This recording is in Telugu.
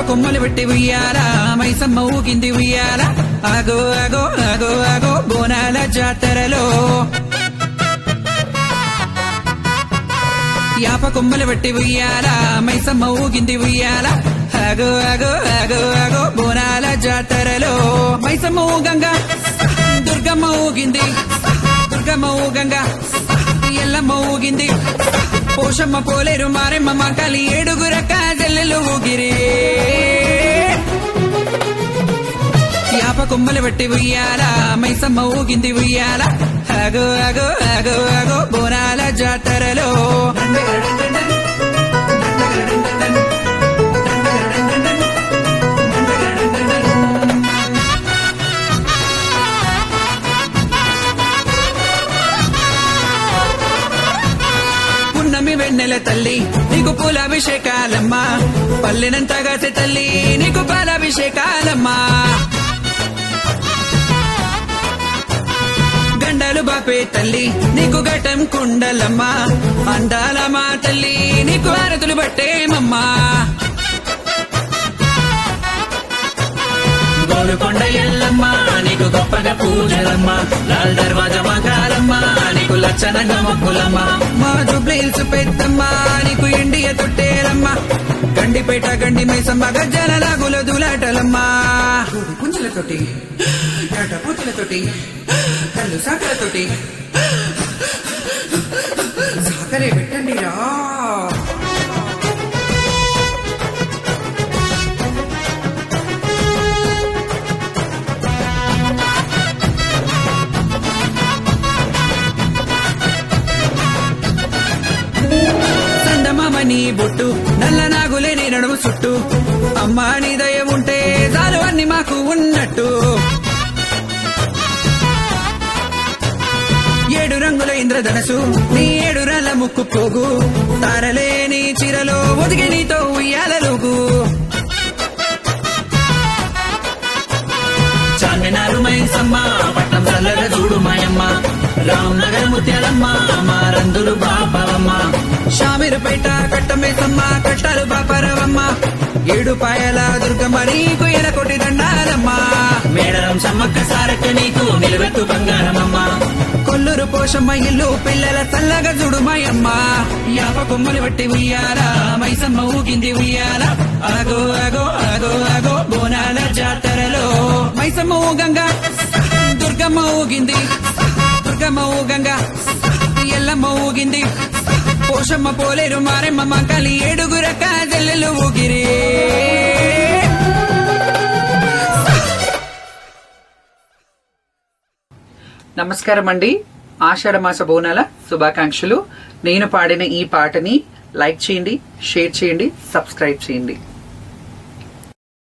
కొమ్మలు పెట్టి ఉయ్యాల మైసమ్మ ఊగింది ఉయ్యాల ఆగో ఆగో ఆగో ఆగో బోనాల జాతరలో యాప కొమ్మలు పెట్టి ఉయ్యాల మైసమ్మ ఊగింది ఉయ్యాల ఆగో ఆగో ఆగో ఆగో బోనాల జాతరలో మైసమ్మ ఊగంగా దుర్గమ్మ ఊగింది దుర్గమ్మ ఊగంగా ఎల్లమ్మ ఊగింది పోషమ్మ పోలేరు మారెమ్మ మకాలి ఏడుగుర కాజల్లెలు ఊగిరి యాప కొమ్మలు పెట్టి ఉయ్యాల మైసమ్మ ఊగింది ఉయ్యాల ఆగో ఆగో ఆగో ఆగో బోనాల జాతరలో పున్నమి వెన్నెల తల్లి నీకు పూలాభిషేకాలమ్మా పల్లెనంతగా తల్లి నీకు పాలాభిషేకాలమ్మా గండలు బాపే తల్లి నీకు ఘటం కుండలమ్మా అందాల మా తల్లి నీకు హారతులు పట్టేమమ్మా గోలుకొండ ఎల్లమ్మ నీకు గొప్పగా పూజలమ్మ లాల్ దర్వాజా మగాలమ్మ నీకు లచ్చనంగా మొక్కులమ్మ మా జుబ్లీల్స్ పెద్దమ్మ నీకు ఇండియ తొట్టేలమ్మా గండిపేట గండి మైసమ్మ గజ్జల లాగుల దులాటలమ్మా పుంజులతోటి పూతులతోటి కళ్ళు సాకలతోటి సాకరే పెట్టండి రా సందమామ నీ బొట్టు నల్ల నాగులే నీ నడుము చుట్టూ అమ్మా నీ దయ ఉంటే చాలు అన్ని మాకు ఉన్నట్టు ఏడు రంగుల ఇంద్రధనసు నీ ఏడు రల్ల ముక్కు పోగు తారలే నీ చీరలో ఒదిగి నీతో ఉయ్యాలలుగు చార్మినారు మైసమ్మ పట్నం చల్లగా చూడు మాయమ్మ రామ్ నగర్ ముత్యాలమ్మ మారందులు బాపవమ్మ షామిరుపేట కట్టమేసమ్మ కట్టాలు బాపరవమ్మ ఏడు పాయల దుర్గమ్మ నీకు ఎనకొటి దండాలమ్మా మేడరం సమ్మక్క సారక్క నీకు నిలువెత్తు బంగారమమ్మ కొల్లూరు పోషమ్మ ఇల్లు పిల్లల చల్లగా చూడుమాయమ్మ యాప కొమ్మలు బట్టి ఉయ్యాల మైసమ్మ ఊగింది ఉయ్యాల ఆగో ఆగో ఆగో ఆగో బోనాల జాతరలో మైసమ్మ ఊగంగా దుర్గమ్మ ఊగింది దుర్గమ్మ ఊగంగా ఎల్లమ్మ ఊగింది పోషమ్మ పోలేరు మారెమ్మ మకాలి ఏడుగుర కాజల్లెలు ఊగిరి నమస్కారం అండి ఆషాఢ మాస బోనాల శుభాకాంక్షలు నేను పాడిన ఈ పాటని లైక్ చేయండి షేర్ చేయండి సబ్స్క్రైబ్ చేయండి